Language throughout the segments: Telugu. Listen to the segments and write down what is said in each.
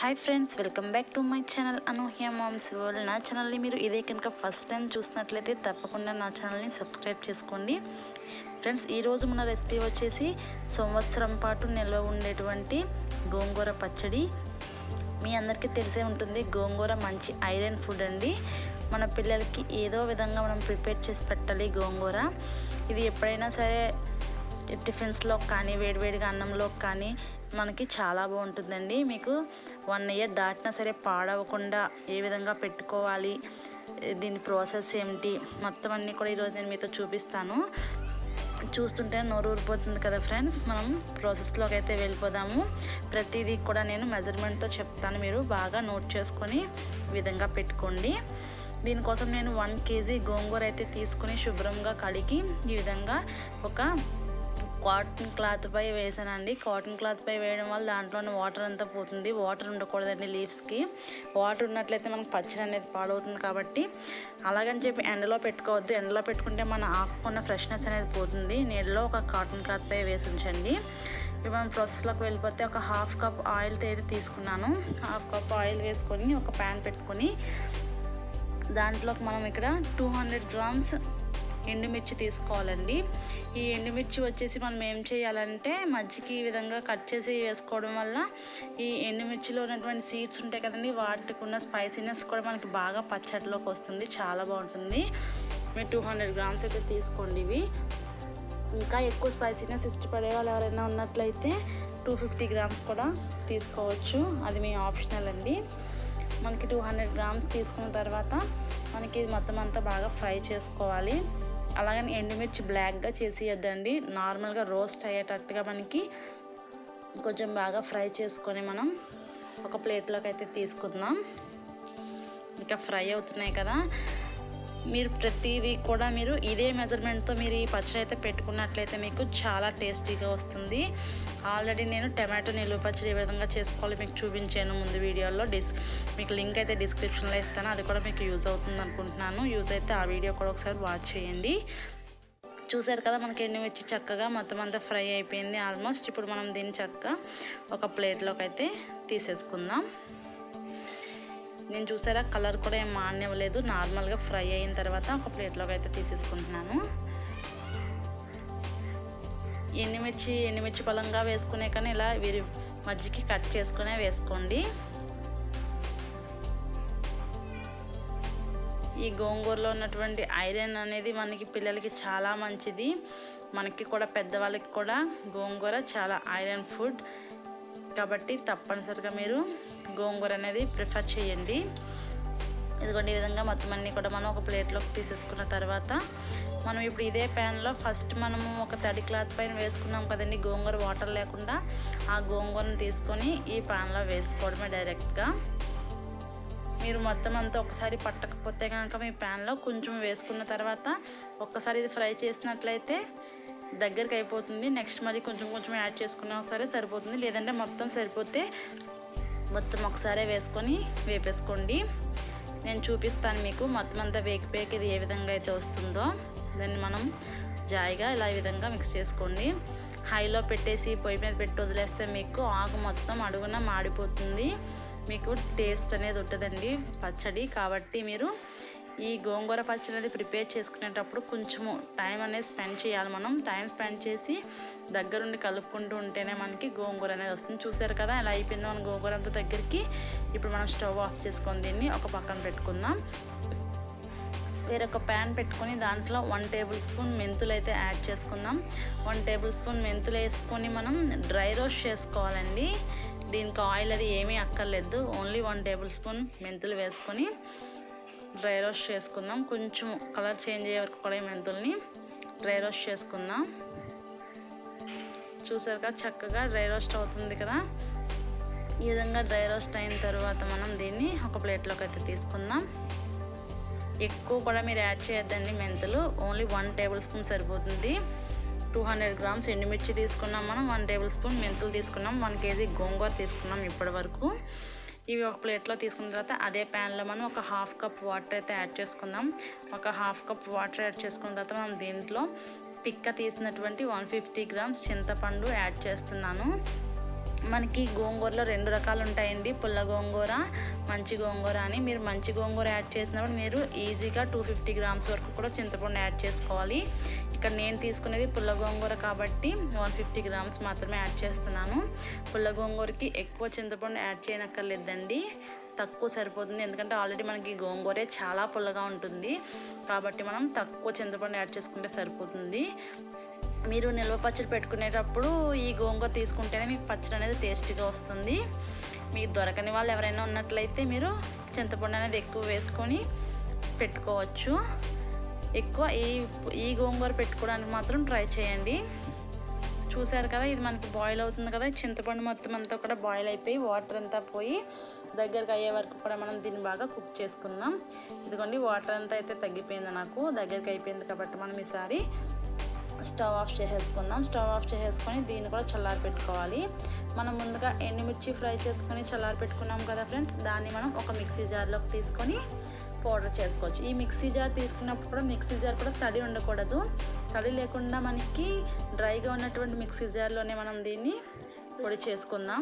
hi friends welcome back to my channel Anuhya moms world నా ఛానల్ని మీరు ఇదే కనుక ఫస్ట్ టైం చూసినట్లయితే తప్పకుండా నా ఛానల్ని సబ్స్క్రైబ్ చేసుకోండి ఫ్రెండ్స్ ఈరోజు మన రెసిపీ వచ్చేసి సంవత్సరం పాటు నిల్వ ఉండేటువంటి గోంగూర పచ్చడి మీ అందరికీ తెలిసే ఉంటుంది గోంగూర మంచి ఐరన్ ఫుడ్ అండి మన పిల్లలకి ఏదో విధంగా మనం ప్రిపేర్ చేసి పెట్టాలి గోంగూర ఇది ఎప్పుడైనా సరే టిఫిన్స్లో కానీ వేడివేడిగా అన్నంలో కానీ మనకి చాలా బాగుంటుందండి మీకు వన్ ఇయర్ దాటినా సరే పాడవకుండా ఏ విధంగా పెట్టుకోవాలి దీని ప్రాసెస్ ఏమిటి మొత్తం అన్నీ కూడా ఈరోజు నేను మీతో చూపిస్తాను చూస్తుంటే నోరు ఊరిపోతుంది కదా ఫ్రెండ్స్ మనం ప్రాసెస్లోకి అయితే వెళ్ళిపోదాము ప్రతిదీ కూడా నేను మెజర్మెంట్తో చెప్తాను మీరు బాగా నోట్ చేసుకొని ఈ విధంగా పెట్టుకోండి దీనికోసం నేను వన్ కేజీ గోంగూర అయితే తీసుకుని శుభ్రంగా కడిగి ఈ విధంగా ఒక కాటన్ క్లాత్ పై వేసానండి కాటన్ క్లాత్ పై వేయడం వల్ల దాంట్లోని వాటర్ అంతా పోతుంది వాటర్ ఉండకూడదండి లీవ్స్కి వాటర్ ఉన్నట్లయితే మనకు పచ్చడి అనేది పాడవుతుంది కాబట్టి అలాగని చెప్పి ఎండలో పెట్టుకోవద్దు ఎండలో పెట్టుకుంటే మన ఆకుకున్న ఫ్రెష్నెస్ అనేది పోతుంది నీళ్ళలో ఒక కాటన్ క్లాత్ పై వేసి ఉంచండి ఇప్పుడు మనం ప్రాసెస్లోకి వెళ్ళిపోతే ఒక హాఫ్ కప్ ఆయిల్ అయితే తీసుకున్నాను హాఫ్ కప్ ఆయిల్ వేసుకొని ఒక ప్యాన్ పెట్టుకొని దాంట్లోకి మనం ఇక్కడ టూ హండ్రెడ్ గ్రామ్స్ ఎండుమిర్చి తీసుకోవాలండి ఈ ఎండుమిర్చి వచ్చేసి మనం ఏం చేయాలంటే మజ్జికి ఈ విధంగా కట్ చేసి వేసుకోవడం వల్ల ఈ ఎండుమిర్చిలో ఉన్నటువంటి సీడ్స్ ఉంటాయి కదండి వాటికి ఉన్న స్పైసీనెస్ కూడా మనకి బాగా పచ్చడిలోకి వస్తుంది చాలా బాగుంటుంది మీరు టూ హండ్రెడ్ గ్రామ్స్ అయితే తీసుకోండి ఇవి ఇంకా ఎక్కువ స్పైసీనెస్ ఇష్టపడే వాళ్ళు ఎవరైనా ఉన్నట్లయితే టూ ఫిఫ్టీ గ్రామ్స్ కూడా తీసుకోవచ్చు అది మీ ఆప్షనల్ అండి మనకి టూ హండ్రెడ్ గ్రామ్స్ తీసుకున్న తర్వాత మనకి ఇది మొత్తం అంతా బాగా ఫ్రై చేసుకోవాలి అలాగని ఎండుమిర్చి బ్లాక్గా చేసేయద్దండి నార్మల్గా రోస్ట్ అయ్యేటట్టుగా మనకి కొంచెం బాగా ఫ్రై చేసుకొని మనం ఒక ప్లేట్లోకి అయితే తీసుకుందాం ఇంకా ఫ్రై అవుతున్నాయి కదా మీరు ప్రతిదీ కూడా మీరు ఇదే మెజర్మెంట్తో మీరు ఈ పచ్చడి అయితే పెట్టుకున్నట్లయితే మీకు చాలా టేస్టీగా వస్తుంది ఆల్రెడీ నేను టమాటో నిలువ పచ్చడి ఏ విధంగా చేసుకోవాలి మీకు చూపించాను ముందు వీడియోలో డిస్ మీకు లింక్ అయితే డిస్క్రిప్షన్లో ఇస్తాను అది కూడా మీకు యూజ్ అవుతుంది అనుకుంటున్నాను యూజ్ అయితే ఆ వీడియో కూడా ఒకసారి వాచ్ చేయండి చూసారు కదా మనకి ఎండుమిర్చి చక్కగా మొత్తం అంతా ఫ్రై అయిపోయింది ఆల్మోస్ట్ ఇప్పుడు మనం దీన్ని చక్కగా ఒక ప్లేట్లోకి అయితే తీసేసుకుందాం నేను చూసారా కలర్ కూడా ఏం మానివ్వలేదు నార్మల్గా ఫ్రై అయిన తర్వాత ఒక ప్లేట్లోకి అయితే తీసేసుకుంటున్నాను ఎండుమిర్చి ఎండుమిర్చి పొలంగా వేసుకునే కానీ ఇలా వీరి మజ్జికి కట్ చేసుకునే వేసుకోండి ఈ గోంగూరలో ఉన్నటువంటి ఐరన్ అనేది మనకి పిల్లలకి చాలా మంచిది మనకి కూడా పెద్దవాళ్ళకి కూడా గోంగూర చాలా ఐరన్ ఫుడ్ కాబట్టి తప్పనిసరిగా మీరు గోంగూర అనేది ప్రిఫర్ చేయండి ఇదిగోండి ఈ విధంగా మొత్తం అన్నీ కూడా మనం ఒక ప్లేట్లోకి తీసేసుకున్న తర్వాత మనం ఇప్పుడు ఇదే ప్యాన్లో ఫస్ట్ మనము ఒక తడి క్లాత్ పైన వేసుకున్నాం కదండి గోంగూర వాటర్ లేకుండా ఆ గోంగూరను తీసుకొని ఈ ప్యాన్లో వేసుకోవడమే డైరెక్ట్గా మీరు మొత్తం అంతా ఒకసారి పట్టకపోతే కనుక మీ ప్యాన్లో కొంచెం వేసుకున్న తర్వాత ఒక్కసారి ఇది ఫ్రై చేసినట్లయితే దగ్గరికి అయిపోతుంది నెక్స్ట్ మరి కొంచెం కొంచెం యాడ్ చేసుకున్నా సరే సరిపోతుంది లేదంటే మొత్తం సరిపోతే మొత్తం ఒకసారి వేసుకొని వేపేసుకోండి నేను చూపిస్తాను మీకు మొత్తం అంతా వేగిపోయాక ఇది ఏ విధంగా అయితే వస్తుందో దాన్ని మనం జాయిగా ఇలా ఈ విధంగా మిక్స్ చేసుకోండి హైలో పెట్టేసి పొయ్యి మీద పెట్టి వదిలేస్తే మీకు ఆకు మొత్తం అడుగున మాడిపోతుంది మీకు టేస్ట్ అనేది ఉంటుందండి పచ్చడి కాబట్టి మీరు ఈ గోంగూర పచ్చడి అనేది ప్రిపేర్ చేసుకునేటప్పుడు కొంచెము టైం అనేది స్పెండ్ చేయాలి మనం టైం స్పెండ్ చేసి దగ్గరుండి కలుపుకుంటూ ఉంటేనే మనకి గోంగూర అనేది వస్తుంది చూసారు కదా ఎలా అయిపోయిందో మన గోంగూర అంతా దగ్గరికి ఇప్పుడు మనం స్టవ్ ఆఫ్ చేసుకొని దీన్ని ఒక పక్కన పెట్టుకుందాం వేరొక ప్యాన్ పెట్టుకొని దాంట్లో వన్ టేబుల్ స్పూన్ మెంతులు అయితే యాడ్ చేసుకుందాం వన్ టేబుల్ స్పూన్ మెంతులు వేసుకొని మనం డ్రై రోస్ట్ చేసుకోవాలండి దీనికి ఆయిల్ అది ఏమీ అక్కర్లేదు ఓన్లీ వన్ టేబుల్ స్పూన్ మెంతులు వేసుకొని డ్రై రోస్ట్ చేసుకుందాం కొంచెం కలర్ చేంజ్ అయ్యే వరకు కూడా ఈ మెంతుల్ని డ్రై రోస్ట్ చేసుకుందాం చూసారు కదా చక్కగా డ్రై రోస్ట్ అవుతుంది కదా ఈ విధంగా డ్రై రోస్ట్ అయిన తర్వాత మనం దీన్ని ఒక ప్లేట్లోకి అయితే తీసుకుందాం ఎక్కువ కూడా మీరు యాడ్ చేయొద్దండి మెంతులు ఓన్లీ వన్ టేబుల్ స్పూన్ సరిపోతుంది టూ హండ్రెడ్ గ్రామ్స్ ఎండుమిర్చి తీసుకున్నాం మనం వన్ టేబుల్ స్పూన్ మెంతులు తీసుకున్నాం వన్ కేజీ గోంగూర తీసుకున్నాం ఇప్పటి వరకు ఇవి ఒక ప్లేట్లో తీసుకున్న తర్వాత అదే ప్యాన్లో మనం ఒక హాఫ్ కప్ వాటర్ అయితే యాడ్ చేసుకుందాం ఒక హాఫ్ కప్ వాటర్ యాడ్ చేసుకున్న తర్వాత మనం దీంట్లో పిక్క తీసినటువంటి వన్ ఫిఫ్టీ గ్రామ్స్ చింతపండు యాడ్ చేస్తున్నాను మనకి గోంగూరలో రెండు రకాలు ఉంటాయండి పుల్ల గోంగూర మంచి గోంగూర అని మీరు మంచి గోంగూర యాడ్ చేసినప్పుడు మీరు ఈజీగా టూ ఫిఫ్టీ గ్రామ్స్ వరకు కూడా చింతపండు యాడ్ చేసుకోవాలి ఇక్కడ నేను తీసుకునేది పుల్ల గోంగూర కాబట్టి వన్ ఫిఫ్టీ గ్రామ్స్ మాత్రమే యాడ్ చేస్తున్నాను పుల్ల గోంగూరకి ఎక్కువ చింతపండు యాడ్ చేయనక్కర్లేదండి తక్కువ సరిపోతుంది ఎందుకంటే ఆల్రెడీ మనకి గోంగూరే చాలా పుల్లగా ఉంటుంది కాబట్టి మనం తక్కువ చింతపండు యాడ్ చేసుకుంటే సరిపోతుంది మీరు నిల్వ పచ్చడి పెట్టుకునేటప్పుడు ఈ గోంగూర తీసుకుంటేనే మీకు పచ్చడి అనేది టేస్టీగా వస్తుంది మీకు దొరకని వాళ్ళు ఎవరైనా ఉన్నట్లయితే మీరు చింతపండు అనేది ఎక్కువ వేసుకొని పెట్టుకోవచ్చు ఎక్కువ ఈ ఈ గోంగూర పెట్టుకోవడానికి మాత్రం ట్రై చేయండి చూసారు కదా ఇది మనకి బాయిల్ అవుతుంది కదా చింతపండు మొత్తం అంతా కూడా బాయిల్ అయిపోయి వాటర్ అంతా పోయి దగ్గరకు అయ్యే వరకు కూడా మనం దీన్ని బాగా కుక్ చేసుకుందాం ఇదిగోండి వాటర్ అంతా అయితే తగ్గిపోయింది నాకు దగ్గరికి అయిపోయింది కాబట్టి మనం ఈసారి స్టవ్ ఆఫ్ చేసేసుకుందాం స్టవ్ ఆఫ్ చేసేసుకొని దీన్ని కూడా చల్లారి పెట్టుకోవాలి మనం ముందుగా ఎండుమిర్చి ఫ్రై చేసుకొని చల్లారి పెట్టుకున్నాం కదా ఫ్రెండ్స్ దాన్ని మనం ఒక మిక్సీ జార్లోకి తీసుకొని పౌడర్ చేసుకోవచ్చు ఈ మిక్సీ జార్ తీసుకున్నప్పుడు కూడా మిక్సీ జార్ కూడా తడి ఉండకూడదు తడి లేకుండా మనకి డ్రైగా ఉన్నటువంటి మిక్సీ జార్లోనే మనం దీన్ని పొడి చేసుకుందాం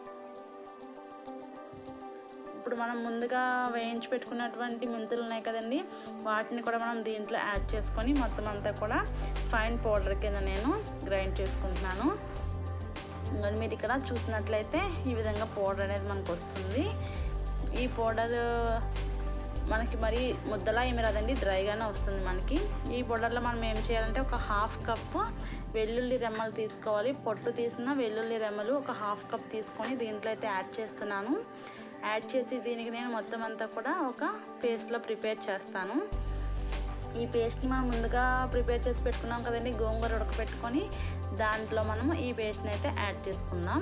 ఇప్పుడు మనం ముందుగా వేయించి పెట్టుకున్నటువంటి మెంతులు ఉన్నాయి కదండి వాటిని కూడా మనం దీంట్లో యాడ్ చేసుకొని మొత్తం అంతా కూడా ఫైన్ పౌడర్ కింద నేను గ్రైండ్ చేసుకుంటున్నాను ఇంకా మీరు ఇక్కడ చూసినట్లయితే ఈ విధంగా పౌడర్ అనేది మనకు వస్తుంది ఈ పౌడర్ మనకి మరి ముద్దలా ఏమి రాదండి డ్రైగానే వస్తుంది మనకి ఈ పౌడర్లో మనం ఏం చేయాలంటే ఒక హాఫ్ కప్పు వెల్లుల్లి రెమ్మలు తీసుకోవాలి పొట్టు తీసిన వెల్లుల్లి రెమ్మలు ఒక హాఫ్ కప్ తీసుకొని దీంట్లో అయితే యాడ్ చేస్తున్నాను యాడ్ చేసి దీనికి నేను మొత్తం అంతా కూడా ఒక పేస్ట్లో ప్రిపేర్ చేస్తాను ఈ పేస్ట్ని మనం ముందుగా ప్రిపేర్ చేసి పెట్టుకున్నాం కదండి గోంగూర ఉడకపెట్టుకొని దాంట్లో మనం ఈ పేస్ట్ని అయితే యాడ్ చేసుకుందాం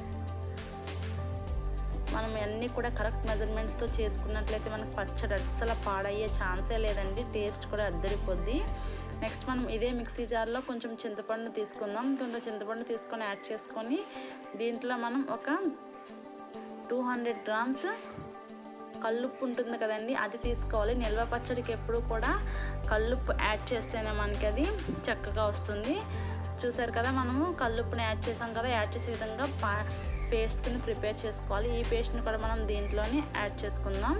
మనం అన్నీ కూడా కరెక్ట్ మెజర్మెంట్స్తో చేసుకున్నట్లయితే మనకు పచ్చడి అస్సలు పాడయ్యే ఛాన్సే లేదండి టేస్ట్ కూడా అద్దరిపోద్ది నెక్స్ట్ మనం ఇదే మిక్సీ జార్లో కొంచెం చింతపండు తీసుకుందాం కొంత చింతపండు తీసుకొని యాడ్ చేసుకొని దీంట్లో మనం ఒక టూ హండ్రెడ్ గ్రామ్స్ కల్లుప్పు ఉంటుంది కదండి అది తీసుకోవాలి నిల్వ పచ్చడికి ఎప్పుడు కూడా కల్లుప్పు యాడ్ చేస్తేనే మనకి అది చక్కగా వస్తుంది చూసారు కదా మనము కల్లుప్పుని యాడ్ చేసాం కదా యాడ్ చేసే విధంగా పా పేస్ట్ని ప్రిపేర్ చేసుకోవాలి ఈ పేస్ట్ని కూడా మనం దీంట్లోనే యాడ్ చేసుకుందాం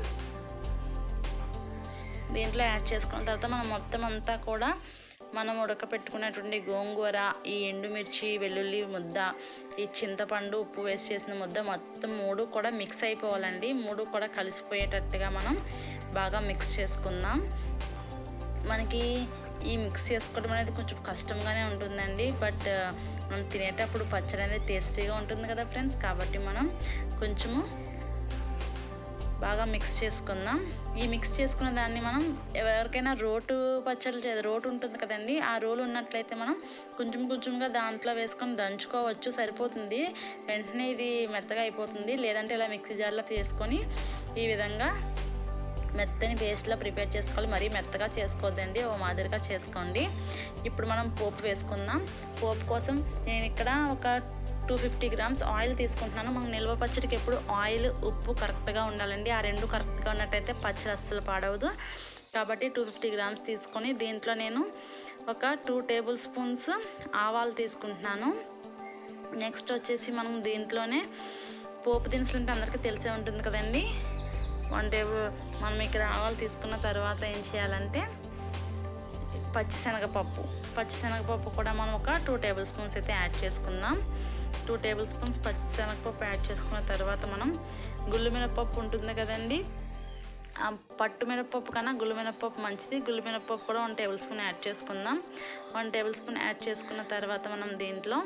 దీంట్లో యాడ్ చేసుకున్న తర్వాత మనం మొత్తం అంతా కూడా మనం ఉడకపెట్టుకున్నటువంటి గోంగూర ఈ ఎండుమిర్చి వెల్లుల్లి ముద్ద ఈ చింతపండు ఉప్పు వేసి చేసిన ముద్ద మొత్తం మూడు కూడా మిక్స్ అయిపోవాలండి మూడు కూడా కలిసిపోయేటట్టుగా మనం బాగా మిక్స్ చేసుకుందాం మనకి ఈ మిక్స్ చేసుకోవడం అనేది కొంచెం కష్టంగానే ఉంటుందండి బట్ మనం తినేటప్పుడు పచ్చడి అనేది టేస్టీగా ఉంటుంది కదా ఫ్రెండ్స్ కాబట్టి మనం కొంచెము బాగా మిక్స్ చేసుకుందాం ఈ మిక్స్ చేసుకున్న దాన్ని మనం ఎవరికైనా రోటు పచ్చళ్ళు చే రోటు ఉంటుంది కదండి ఆ రోలు ఉన్నట్లయితే మనం కొంచెం కొంచెంగా దాంట్లో వేసుకొని దంచుకోవచ్చు సరిపోతుంది వెంటనే ఇది మెత్తగా అయిపోతుంది లేదంటే ఇలా మిక్సీ జార్లో తీసుకొని ఈ విధంగా మెత్తని పేస్ట్లా ప్రిపేర్ చేసుకోవాలి మరీ మెత్తగా చేసుకోవద్దండి ఓ మాదిరిగా చేసుకోండి ఇప్పుడు మనం పోపు వేసుకుందాం పోపు కోసం నేను ఇక్కడ ఒక టూ ఫిఫ్టీ గ్రామ్స్ ఆయిల్ తీసుకుంటున్నాను మనకు నిల్వ పచ్చడికి ఎప్పుడు ఆయిల్ ఉప్పు కరెక్ట్గా ఉండాలండి ఆ రెండు కరెక్ట్గా ఉన్నట్టయితే పచ్చడి అస్సలు పాడవదు కాబట్టి టూ ఫిఫ్టీ గ్రామ్స్ తీసుకొని దీంట్లో నేను ఒక టూ టేబుల్ స్పూన్స్ ఆవాలు తీసుకుంటున్నాను నెక్స్ట్ వచ్చేసి మనం దీంట్లోనే పోపు దినుసులు అంటే అందరికీ తెలిసే ఉంటుంది కదండి వన్ టేబుల్ మనం ఇక్కడ ఆవాలు తీసుకున్న తర్వాత ఏం చేయాలంటే పచ్చిశనగపప్పు పచ్చిశనగపప్పు కూడా మనం ఒక టూ టేబుల్ స్పూన్స్ అయితే యాడ్ చేసుకుందాం టూ టేబుల్ స్పూన్స్ పచ్చిశనగపప్పు యాడ్ చేసుకున్న తర్వాత మనం గుళ్ళు మినపప్పు ఉంటుంది కదండి ఆ పట్టు మినపప్పు కన్నా గుళ్ళు మినపప్పు మంచిది గుళ్ళు మినపప్పు కూడా వన్ టేబుల్ స్పూన్ యాడ్ చేసుకుందాం వన్ టేబుల్ స్పూన్ యాడ్ చేసుకున్న తర్వాత మనం దీంట్లో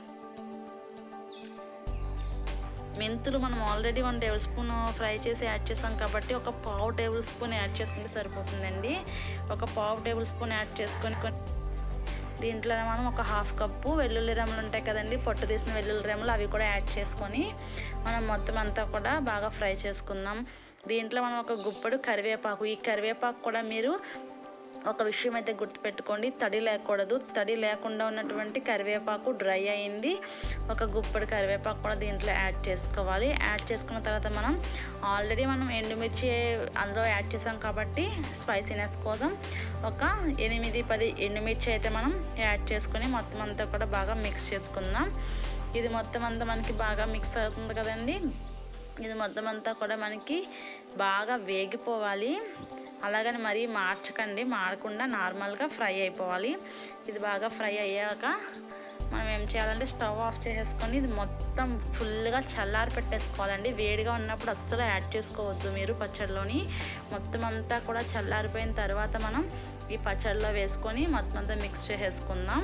మెంతులు మనం already one tablespoon fry చేసి యాడ్ చేసాం కాబట్టి ఒక పావు టేబుల్ స్పూన్ యాడ్ చేసుకుంటే సరిపోతుందండి ఒక పావు టేబుల్ స్పూన్ యాడ్ చేసుకొని కొన్- దీంట్లో మనం ఒక హాఫ్ కప్పు వెల్లుల్లి రెమ్మలు ఉంటాయి కదండి పొట్టు తీసిన వెల్లుల్లి రెమ్మలు అవి కూడా యాడ్ చేసుకొని మనం మొత్తం అంతా కూడా బాగా ఫ్రై చేసుకుందాం దీంట్లో మనం ఒక గుప్పడు కరివేపాకు ఈ కరివేపాకు కూడా మీరు ఒక విషయం అయితే గుర్తుపెట్టుకోండి తడి లేకూడదు తడి లేకుండా ఉన్నటువంటి కరివేపాకు డ్రై అయింది ఒక గుప్పడి కరివేపాకు కూడా దీంట్లో యాడ్ చేసుకోవాలి యాడ్ చేసుకున్న తర్వాత మనం ఆల్రెడీ మనం ఎండుమిర్చి అందులో యాడ్ చేసాం కాబట్టి స్పైసీనెస్ కోసం ఒక ఎనిమిది పది ఎండుమిర్చి అయితే మనం యాడ్ చేసుకొని మొత్తం అంతా కూడా బాగా మిక్స్ చేసుకుందాం ఇది మొత్తం అంతా మనకి బాగా మిక్స్ అవుతుంది కదండి ఇది మొత్తం అంతా కూడా మనకి బాగా వేగిపోవాలి అలాగని మరీ మార్చకండి మారకుండా నార్మల్గా ఫ్రై అయిపోవాలి ఇది బాగా ఫ్రై అయ్యాక మనం ఏం చేయాలంటే స్టవ్ ఆఫ్ చేసేసుకొని ఇది మొత్తం ఫుల్గా చల్లారి పెట్టేసుకోవాలండి వేడిగా ఉన్నప్పుడు అస్సలు యాడ్ చేసుకోవద్దు మీరు పచ్చడిలోని మొత్తం అంతా కూడా చల్లారిపోయిన తర్వాత మనం ఈ పచ్చడిలో వేసుకొని మొత్తం అంతా మిక్స్ చేసేసుకుందాం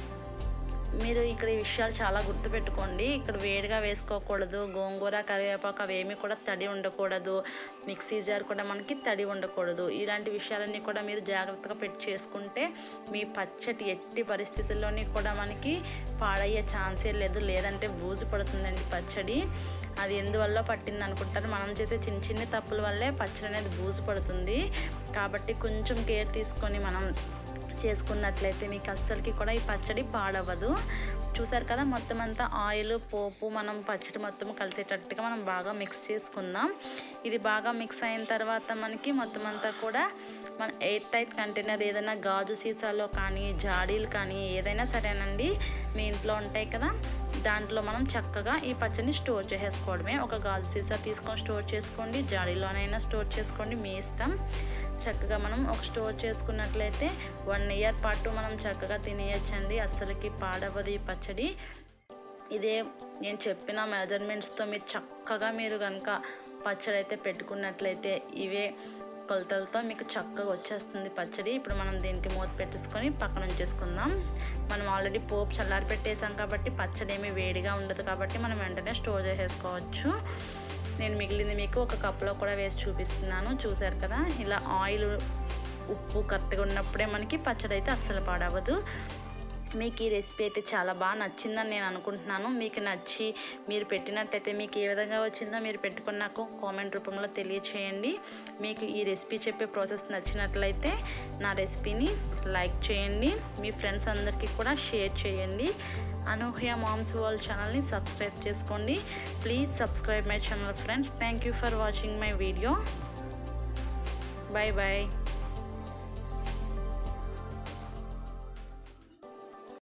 మీరు ఇక్కడ ఈ విషయాలు చాలా గుర్తుపెట్టుకోండి ఇక్కడ వేడిగా వేసుకోకూడదు గోంగూర కరివేపాకు అవేమి కూడా తడి ఉండకూడదు మిక్సీ జార్ కూడా మనకి తడి ఉండకూడదు ఇలాంటి విషయాలన్నీ కూడా మీరు జాగ్రత్తగా పెట్టి చేసుకుంటే మీ పచ్చటి ఎట్టి పరిస్థితుల్లోని కూడా మనకి పాడయ్యే ఛాన్సే లేదు లేదంటే బూజు పడుతుందండి పచ్చడి అది ఎందువల్ల పట్టింది అనుకుంటారు మనం చేసే చిన్న చిన్న తప్పుల వల్లే పచ్చడి అనేది బూజు పడుతుంది కాబట్టి కొంచెం కేర్ తీసుకొని మనం చేసుకున్నట్లయితే మీకు అస్సలకి కూడా ఈ పచ్చడి పాడవదు చూసారు కదా మొత్తం అంతా ఆయిల్ పోపు మనం పచ్చడి మొత్తం కలిసేటట్టుగా మనం బాగా మిక్స్ చేసుకుందాం ఇది బాగా మిక్స్ అయిన తర్వాత మనకి మొత్తం అంతా కూడా మన ఎయిర్ టైట్ కంటైనర్ ఏదైనా గాజు సీసాలో కానీ జాడీలు కానీ ఏదైనా సరేనండి మీ ఇంట్లో ఉంటాయి కదా దాంట్లో మనం చక్కగా ఈ పచ్చడిని స్టోర్ చేసేసుకోవడమే ఒక గాజు సీసా తీసుకొని స్టోర్ చేసుకోండి జాడీలోనైనా స్టోర్ చేసుకోండి మీ ఇష్టం చక్కగా మనం ఒక స్టోర్ చేసుకున్నట్లయితే వన్ ఇయర్ పాటు మనం చక్కగా తినేయచ్చండి అస్సలకి పాడవదు ఈ పచ్చడి ఇదే నేను చెప్పిన మెజర్మెంట్స్తో మీరు చక్కగా మీరు కనుక పచ్చడి అయితే పెట్టుకున్నట్లయితే ఇవే కొలతలతో మీకు చక్కగా వచ్చేస్తుంది పచ్చడి ఇప్పుడు మనం దీనికి మూత పెట్టేసుకొని పక్కన ఉంచేసుకుందాం మనం ఆల్రెడీ పోపు చల్లారి పెట్టేసాం కాబట్టి పచ్చడి ఏమీ వేడిగా ఉండదు కాబట్టి మనం వెంటనే స్టోర్ చేసేసుకోవచ్చు నేను మిగిలింది మీకు ఒక కప్లో కూడా వేసి చూపిస్తున్నాను చూసారు కదా ఇలా ఆయిల్ ఉప్పు కరెక్ట్గా ఉన్నప్పుడే మనకి పచ్చడి అయితే అస్సలు పాడవదు మీకు ఈ రెసిపీ అయితే చాలా బాగా నచ్చిందని నేను అనుకుంటున్నాను మీకు నచ్చి మీరు పెట్టినట్టయితే మీకు ఏ విధంగా వచ్చిందో మీరు పెట్టుకుని నాకు కామెంట్ రూపంలో తెలియచేయండి మీకు ఈ రెసిపీ చెప్పే ప్రాసెస్ నచ్చినట్లయితే నా రెసిపీని లైక్ చేయండి మీ ఫ్రెండ్స్ అందరికీ కూడా షేర్ చేయండి అనూహ్య మామ్స్ వరల్డ్ ఛానల్ని సబ్స్క్రైబ్ చేసుకోండి please subscribe my channel friends thank you for watching my video bye bye